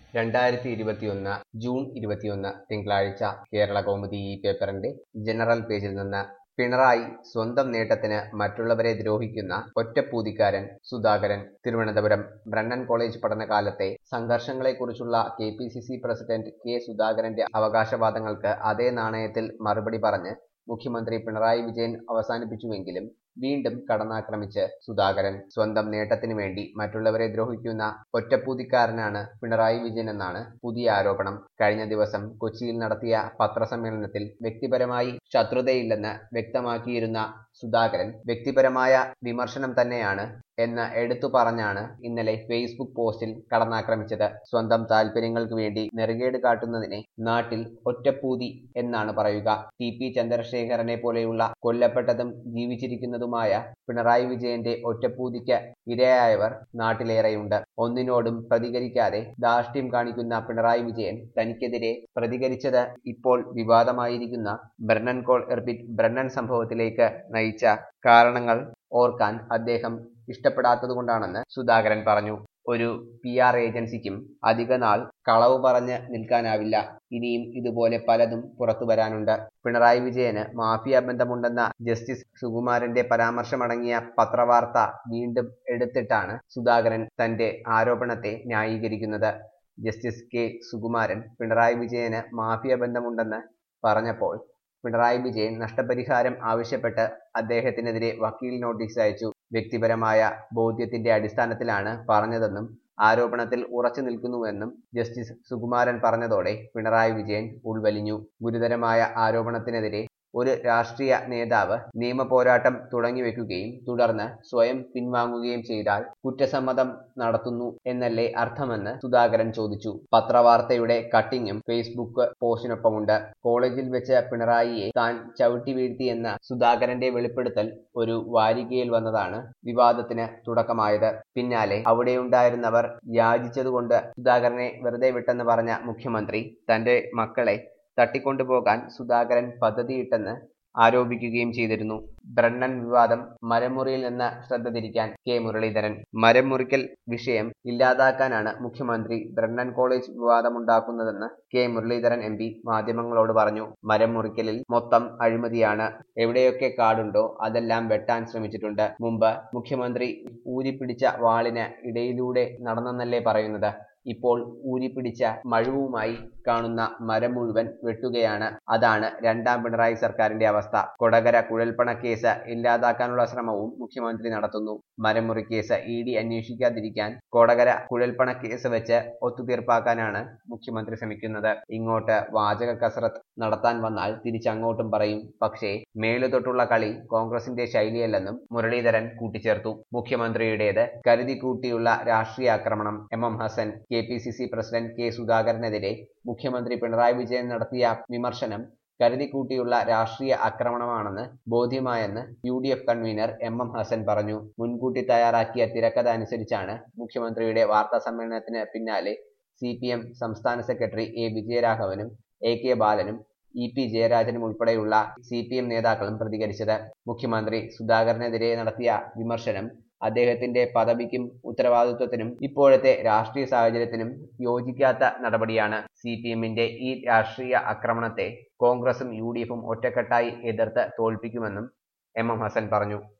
രണ്ടായിരത്തി ഇരുപത്തിയൊന്ന് ജൂൺ ഇരുപത്തിയൊന്ന് തിങ്കളാഴ്ച കേരള കൗമുദി ഈ പേപ്പറിന്റെ ജനറൽ പേജിൽ നിന്ന് പിണറായി സ്വന്തം നേട്ടത്തിന് മറ്റുള്ളവരെ ദ്രോഹിക്കുന്ന ഒറ്റപ്പൂതിക്കാരൻ സുധാകരൻ തിരുവനന്തപുരം ബ്രണ്ണൻ കോളേജ് പഠനകാലത്തെ സംഘർഷങ്ങളെക്കുറിച്ചുള്ള K P C C president K സുധാകരന്റെ അവകാശവാദങ്ങൾക്ക് അതേ നാണയത്തിൽ മറുപടി പറഞ്ഞ് മുഖ്യമന്ത്രി പിണറായി വിജയൻ അവസാനിപ്പിച്ചുവെങ്കിലും വീണ്ടും കടന്നാക്രമിച്ച് സുധാകരൻ സ്വന്തം നേട്ടത്തിനു വേണ്ടി മറ്റുള്ളവരെ ദ്രോഹിക്കുന്ന ഒറ്റപ്പൂതിക്കാരനാണ് പിണറായി വിജയൻ എന്നാണ് പുതിയ ആരോപണം കഴിഞ്ഞ ദിവസം കൊച്ചിയിൽ നടത്തിയ പത്രസമ്മേളനത്തിൽ വ്യക്തിപരമായി ശത്രുതയില്ലെന്ന് വ്യക്തമാക്കിയിരുന്ന സുധാകരൻ വ്യക്തിപരമായ വിമർശനം തന്നെയാണ് എന്ന് എടുത്തു പറഞ്ഞാണ് ഇന്നലെ ഫേസ്ബുക്ക് പോസ്റ്റിൽ കടന്നാക്രമിച്ചത് സ്വന്തം താല്പര്യങ്ങൾക്ക് വേണ്ടി നെറുകേട് കാട്ടുന്നതിനെ നാട്ടിൽ ഒറ്റപ്പൂതി എന്നാണ് പറയുക ടി പി ചന്ദ്രശേഖരനെ പോലെയുള്ള കൊല്ലപ്പെട്ടതും ജീവിച്ചിരിക്കുന്നതുമായ പിണറായി വിജയന്റെ ഒറ്റപ്പൂതിക്ക് ഇരയായവർ നാട്ടിലേറെയുണ്ട് ഒന്നിനോടും പ്രതികരിക്കാതെ ധാർഷ്ട്യം കാണിക്കുന്ന പിണറായി വിജയൻ തനിക്കെതിരെ പ്രതികരിച്ചത് ഇപ്പോൾ വിവാദമായിരിക്കുന്ന ബ്രണ്ണൻ കോൾ റിപ്പീറ്റ് ബ്രണ്ണൻ സംഭവത്തിലേക്ക് നയിച്ച കാരണങ്ങൾ ഓർക്കാൻ അദ്ദേഹം ഇഷ്ടപ്പെടാത്തതുകൊണ്ടാണെന്ന് സുധാകരൻ പറഞ്ഞു ഒരു പി ആർ ഏജൻസിക്കും അധിക നാൾ കളവ് പറഞ്ഞ് നിൽക്കാനാവില്ല ഇനിയും ഇതുപോലെ പലതും പുറത്തു വരാനുണ്ട് പിണറായി വിജയന് മാഫിയ ബന്ധമുണ്ടെന്ന ജസ്റ്റിസ് സുകുമാരന്റെ പരാമർശമടങ്ങിയ പത്രവാർത്ത വീണ്ടും എടുത്തിട്ടാണ് സുധാകരൻ തന്റെ ആരോപണത്തെ ന്യായീകരിക്കുന്നത് ജസ്റ്റിസ് കെ സുകുമാരൻ പിണറായി വിജയന് മാഫിയ ബന്ധമുണ്ടെന്ന് പറഞ്ഞപ്പോൾ പിണറായി വിജയൻ നഷ്ടപരിഹാരം ആവശ്യപ്പെട്ട് അദ്ദേഹത്തിനെതിരെ വക്കീൽ നോട്ടീസ് അയച്ചു വ്യക്തിപരമായ ബോധ്യത്തിന്റെ അടിസ്ഥാനത്തിലാണ് പറഞ്ഞതെന്നും ആരോപണത്തിൽ ഉറച്ചു നിൽക്കുന്നുവെന്നും ജസ്റ്റിസ് സുകുമാരൻ പറഞ്ഞതോടെ പിണറായി വിജയൻ ഉൾവലിഞ്ഞു ഗുരുതരമായ ആരോപണത്തിനെതിരെ ഒരു രാഷ്ട്രീയ നേതാവ് നിയമ പോരാട്ടം തുടങ്ങിവെക്കുകയും തുടർന്ന് സ്വയം പിൻവാങ്ങുകയും ചെയ്താൽ കുറ്റസമ്മതം നടത്തുന്നു എന്നല്ലേ അർത്ഥമെന്ന് സുധാകരൻ ചോദിച്ചു പത്രവാർത്തയുടെ കട്ടിങ്ങും ഫേസ്ബുക്ക് പോസ്റ്റിനൊപ്പമുണ്ട് കോളേജിൽ വെച്ച് പിണറായിയെ താൻ ചവിട്ടി വീഴ്ത്തിയെന്ന സുധാകരന്റെ വെളിപ്പെടുത്തൽ ഒരു വാരികയിൽ വന്നതാണ് വിവാദത്തിന് തുടക്കമായത് പിന്നാലെ അവിടെയുണ്ടായിരുന്നവർ യാചിച്ചതുകൊണ്ട് സുധാകരനെ വെറുതെ വിട്ടെന്ന് പറഞ്ഞ മുഖ്യമന്ത്രി തന്റെ മക്കളെ തട്ടിക്കൊണ്ടുപോകാൻ സുധാകരൻ പദ്ധതിയിട്ടെന്ന് ആരോപിക്കുകയും ചെയ്തിരുന്നു ബ്രണ്ണൻ വിവാദം മരമുറിയിൽ നിന്ന് ശ്രദ്ധ തിരിക്കാൻ കെ മുരളീധരൻ മരം മുറിക്കൽ വിഷയം ഇല്ലാതാക്കാനാണ് മുഖ്യമന്ത്രി ബ്രണ്ണൻ കോളേജ് വിവാദമുണ്ടാക്കുന്നതെന്ന് കെ മുരളീധരൻ എം പി മാധ്യമങ്ങളോട് പറഞ്ഞു മരം മുറിക്കലിൽ മൊത്തം അഴിമതിയാണ് എവിടെയൊക്കെ കാടുണ്ടോ അതെല്ലാം വെട്ടാൻ ശ്രമിച്ചിട്ടുണ്ട് മുമ്പ് മുഖ്യമന്ത്രി ഊരിപ്പിടിച്ച വാളിന് ഇടയിലൂടെ നടന്നെന്നല്ലേ പറയുന്നത് ഇപ്പോൾ ഊരിപ്പിടിച്ച മഴുവുമായി കാണുന്ന മരം മുഴുവൻ വെട്ടുകയാണ് അതാണ് രണ്ടാം പിണറായി സർക്കാരിന്റെ അവസ്ഥ കൊടകര കുഴൽപ്പണ കേസ് ഇല്ലാതാക്കാനുള്ള ശ്രമവും മുഖ്യമന്ത്രി നടത്തുന്നു മരമുറി കേസ് ഇ ഡി അന്വേഷിക്കാതിരിക്കാൻ കൊടകര കുഴൽപ്പണ കേസ് വെച്ച് ഒത്തുതീർപ്പാക്കാനാണ് മുഖ്യമന്ത്രി ശ്രമിക്കുന്നത് ഇങ്ങോട്ട് വാചക കസറത്ത് നടത്താൻ വന്നാൽ തിരിച്ചങ്ങോട്ടും പറയും പക്ഷേ മേലുതൊട്ടുള്ള കളി കോൺഗ്രസിന്റെ ശൈലിയല്ലെന്നും മുരളീധരൻ കൂട്ടിച്ചേർത്തു മുഖ്യമന്ത്രിയുടേത് കരുതി കൂട്ടിയുള്ള രാഷ്ട്രീയ ആക്രമണം M M Hassan K P C C president K സുധാകരനെതിരെ മുഖ്യമന്ത്രി പിണറായി വിജയൻ നടത്തിയ വിമർശനം കരുതിക്കൂട്ടിയുള്ള രാഷ്ട്രീയ ആക്രമണമാണെന്ന് ബോധ്യമായെന്ന് U D F convener M M Hassan പറഞ്ഞു മുൻകൂട്ടി തയ്യാറാക്കിയ തിരക്കഥ അനുസരിച്ചാണ് മുഖ്യമന്ത്രിയുടെ വാർത്താ സമ്മേളനത്തിന് പിന്നാലെ സി പി എം സംസ്ഥാന സെക്രട്ടറി എ വിജയരാഘവനും എ കെ ബാലനും ഇ പി ജയരാജനും ഉൾപ്പെടെയുള്ള സി പി എം നേതാക്കളും പ്രതികരിച്ചത് മുഖ്യമന്ത്രി സുധാകരനെതിരെ നടത്തിയ വിമർശനം അദ്ദേഹത്തിന്റെ പദവിക്കും ഉത്തരവാദിത്വത്തിനും ഇപ്പോഴത്തെ രാഷ്ട്രീയ സാഹചര്യത്തിനും യോജിക്കാത്ത നടപടിയാണ് സി പി എമ്മിന്റെ ഈ രാഷ്ട്രീയ ആക്രമണത്തെ കോൺഗ്രസും യു ഡി എഫും ഒറ്റക്കെട്ടായി എതിർത്ത് തോൽപ്പിക്കുമെന്നും എം എം ഹസൻ പറഞ്ഞു